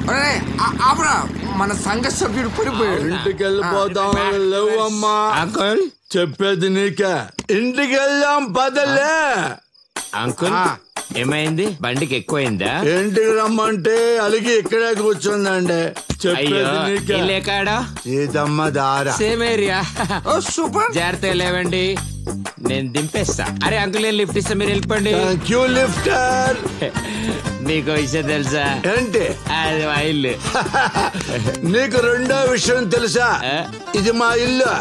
అరే ఆ- ఆపరా మన సంఘ సభ్యుడు పడిపోయాడు ఇంటికి వెళ్ళిపోతాం లేవు అమ్మా అంకుల్ చెప్పేది నీకే ఇంటికి వెళ్దాం పదలే అంకుల్ ఏమైంది బండికి ఎక్కువైందా ఇంటికి రమ్మంటే అలిగి ఇక్కడే కూర్చుందండి అయ్యో చెప్పేది నీకే ఇల్లే కాడా సీతమ్మ దార సేమ్ ఏరియా ఓ సూపర్ జాగ్రత్తగా లేవండి నేను దింపేస్తా అరే అంకుల్ నేను లిఫ్ట్ ఇస్తా మీరు వెళ్ళిపోండి థ్యాంక్ యూ లిఫ్టర్ మీకు విషయం తెలుసా ఏంటి అది మా ఇల్లు నీకు రెండో విషయం తెలుసా ఆ? ఇది మా ఇల్లు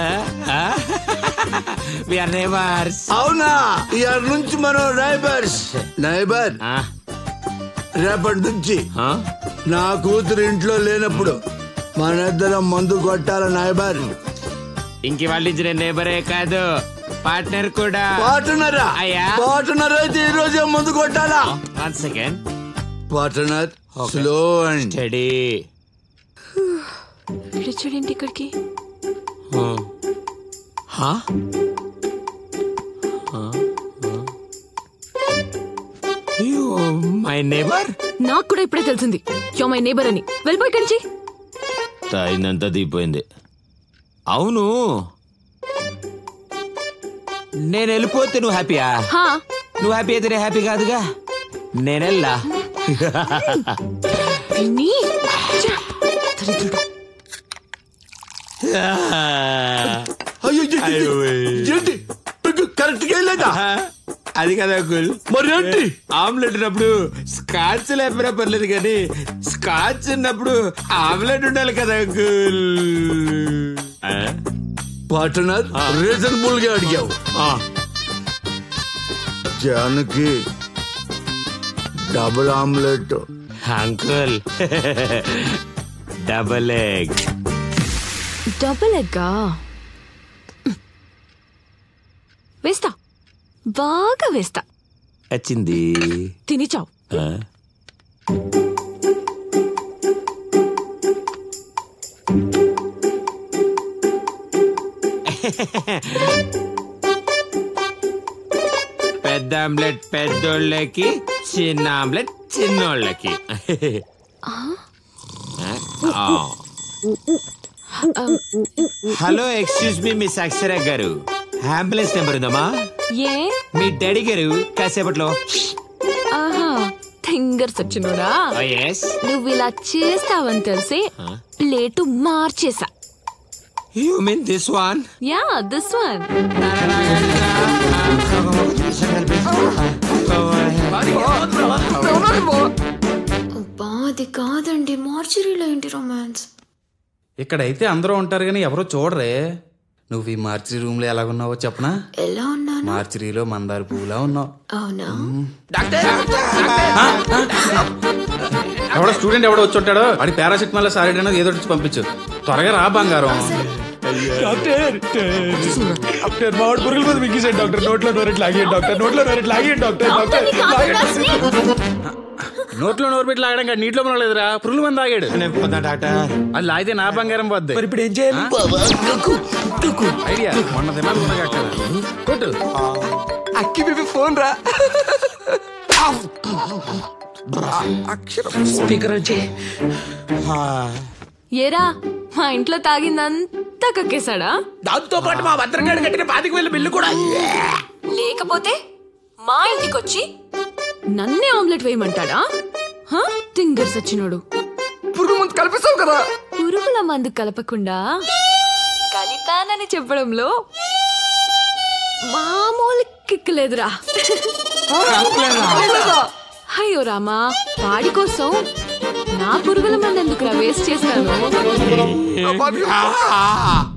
విఆర్ నేబర్స్ అవునా ఇయర్ నుంచి మనం నైబర్స్ నైబర్ రేపటి నుంచి నా కూతురు ఇంట్లో లేనప్పుడు మన ఇద్దరం మందు కొట్టాల నైబర్ ఇంక వాళ్ళ నుంచి నేను నేబరే కాదు పార్ట్నర్ కూడా పార్ట్నరా అయ్యా. పార్ట్నర్ అయితే ఈ రోజే మందు కొట్టాలా one second partner slow and steady విడిచాడేంటి ఇక్కడికి మై నేబర్ నాకు కూడా ఇప్పుడే తెలిసింది యో మై నేబర్ అని వెళ్ళిపోయి ఇక్కడి నుంచి తాయిందంతా దిగిపోయింది అవును నేను వెళ్ళిపోతే నువ్వు హ్యాపీయా హా నువ్వు హ్యాపీ అయితే నేను హ్యాపీ కాదుగా నేనెల్లా విన్నీ ఛ, దరిద్రుడు. అయ్యో ఏంటి కరెక్ట్ గా లేదా అది కదా అంకుల్ మరి ఏంటి ఆమ్లెట్ ఉన్నప్పుడు స్కాచ్ లేకపోయినా పర్లేదు కానీ స్కాచ్ ఉన్నప్పుడు ఆమ్లెట్ ఉండాలి కదా అంకుల్ ఆ? పార్ట్నర్ రీజనబుల్ గా అడిగావు ఆ. Janaki double omelette uncle double egg double ఎగ్గా వేస్తా బాగా వేస్తా వచ్చింది తిని చావు ఆ? పెద్ద ఆమ్లెట్ పెద్దోళ్ళకి చిన్న ఆమ్లెట్ చిన్నోళ్ళకి ఆ. Hello excuse me miss Akshara గారు అంబులెన్స్ నెంబర్ ఉందమ్మా ఏ మీ డాడీ గారు కాసేపట్లో ఆహా థింగర్స్ వచ్చినోడా ఎస్ నువ్వు ఇలా చేస్తావని తెలిసి ప్లేటు మార్చేసా you mean this one yeah this one అబ్బా అది కాదండి మార్చరీలో ఏంటి రొమాన్స్ ఇక్కడైతే అందరూ ఉంటారు కానీ ఎవరో చూడరే నువ్వు ఈ మార్చిరి రూమ్ లో ఎలాగున్నావో చెప్పనా ఎలా ఉన్నాను మార్చిరిలో మందార పువ్వులా ఉన్నావు అవునా ఎవడో స్టూడెంట్ ఎవడో వచ్చి ఉంటాడో వాడి పారాసిటమాల్ సారీ అనేది ఏదో ఒకటి ఇచ్చి పంపించు త్వరగా రా బంగారం డాక్టర్ డాక్టర్ మామిడి పురుగుల మీద మింగేసాడు డాక్టర్ నోట్లో నోరెట్ లాగేయండి డాక్టర్ నోట్లో నోరెట్ లాగేయండి డాక్టర్ డాక్టర్ నోట్లో నోరు పెట్టి లాగడం కాదు నీటిలో మనలేదురా పురుగుల మంది ఆగాడు డాక్టర్ అది లాగితే నా బంగారం పోద్ది మరి ఇప్పుడు ఏం చేయాలి ఐడియా మొన్న దిమాగ్ ఉంది అక్కడ కొట్టు అక్కి బేబీ ఫోన్ రా అక్షరం స్పీకర్ వచ్చి ఏరా మా ఇంట్లో తాగిందంతా కక్కేశాడా దాంతో పాటు మా భద్రంగాడు కట్టిన పాతిక వేల బిల్లు కూడా లేకపోతే మా ఇంటికొచ్చి నన్నే ఆమ్లెట్ వేయమంటాడా హా? థింగర్స్ వచ్చినోడు పురుగు ముందు కల్పిస్తావు కదా పురుగుల మందు కలపకుండా కలిపానని చెప్పడంలో మామూలు కిక్కులేదురా అయ్యో రామా వాడి కోసం నా పురుగుల మందు ఎందుకురా వేస్ట్ చేస్తాను